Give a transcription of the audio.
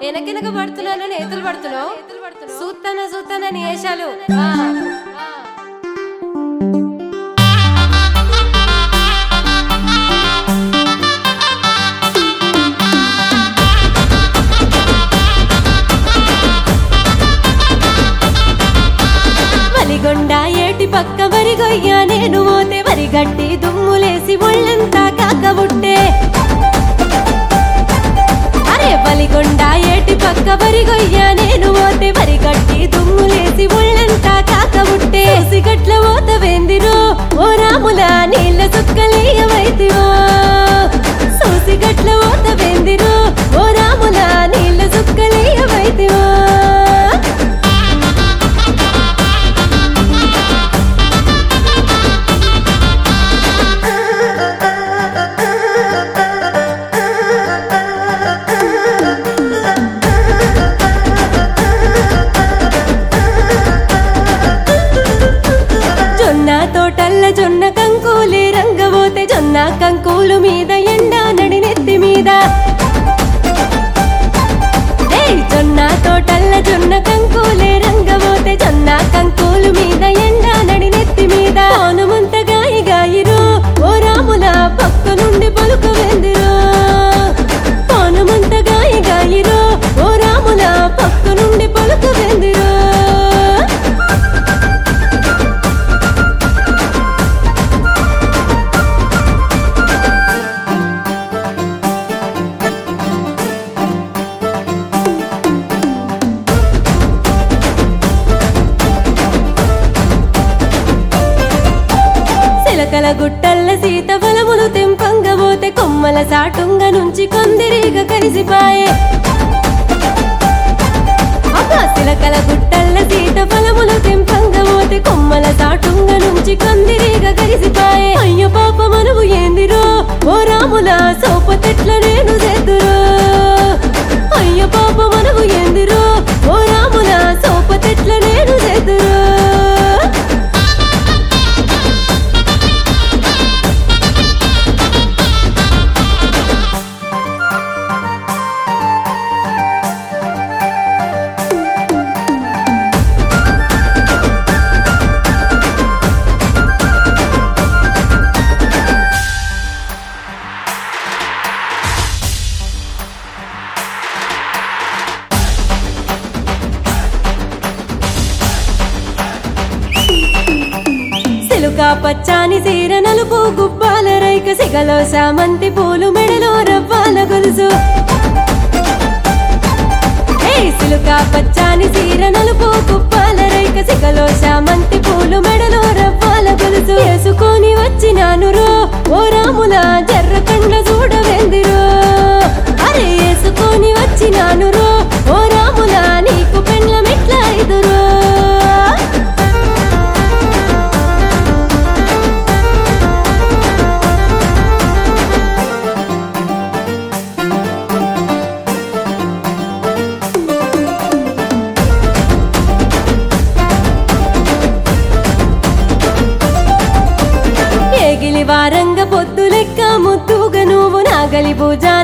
వెనకెనక పడుతున్నాను నేతలు పడుతున్నావు సూత్తన సూత్తన నీ వేషాలు ఆ. వలిగొండ ఏటి పక్క వరిగొయ్య నేను పోతే వరిగట్టి దుమ్ములేసి ఒళ్ళంతా కాకబుట్టే అరే వలిగొండ ఏటి పక్క వరిగొయ్య నేను పోతే వరిగట్టి దుమ్ములేసి ఒళ్ళంతా కాకబుట్టే సిగట్ల ఓత వెందిరో ఓ రాముల నీళ్ళ సుక్కలీయమైతివో సూసిగట్ల ఓత వెందిరో ఓ రాముల నీళ్ళ సుక్కలీయమైతివో జొన్న తోటల్ల జొన్న కంకులే రంగబోతే జొన్న కంకులు మీద ఎండ నడి నెత్తి మీద ఏయ్ జొన్న తోటల్ల జొన్న కంకులే రంగబోతే జొన్న కంకులు మీద ఎండ నడి నెత్తి మీద పౌనమంత గాయి గాయిరో ఓ రాముల పక్క నుండి పలుకు వెందిరో పౌనమంత గాయి గాయిరో ఓ రాముల పక్క నుండి పలుకు వెందిరో సిలకల గుట్టల్ల సీత ఫలములు తెంపంగబోతే కొమ్మల సాటుంగ నుంచి కొందిరిగా కలిసిపాయే అబ్బా సిలకల గుట్టల్ల సీత ఫలములు తెంపంగబోతే కొమ్మల సాటుంగ నుంచి కొందిరిగా కలిసిపాయే అయ్యో పాప మనవు ఏందిరో ఓ రాముల సోపతెట్ల నేను చేద్దురో అయ్యో పాప మనవు ఏందిరో ఓ రాముల సోపతెట్ల నేను చేద్దురో సిలుక పచ్చాని సీర నలుపు గుబ్బాల రైక సిగలో సామంతి పూలు మెడలో రవ్వాల గొలుసు ఏయ్ సిలుక పచ్చాని సీర నలుపు గుబ్బాల రైక సిగలో సామంతి పూలు మెడలో రవ్వాల గొలుసు వేసుకొని వచ్చినాను రో ఓ రాముల జర్ర కండ్ల చూడవెందిరో అరే వేసుకొని వచ్చినాను రో ఓ రాముల నీకు పెండ్ల మెట్ల ఐదురో ఏగిలి వారంగ పొద్దు లెక్క ముద్దుగా నువ్వు నాగలి భుజా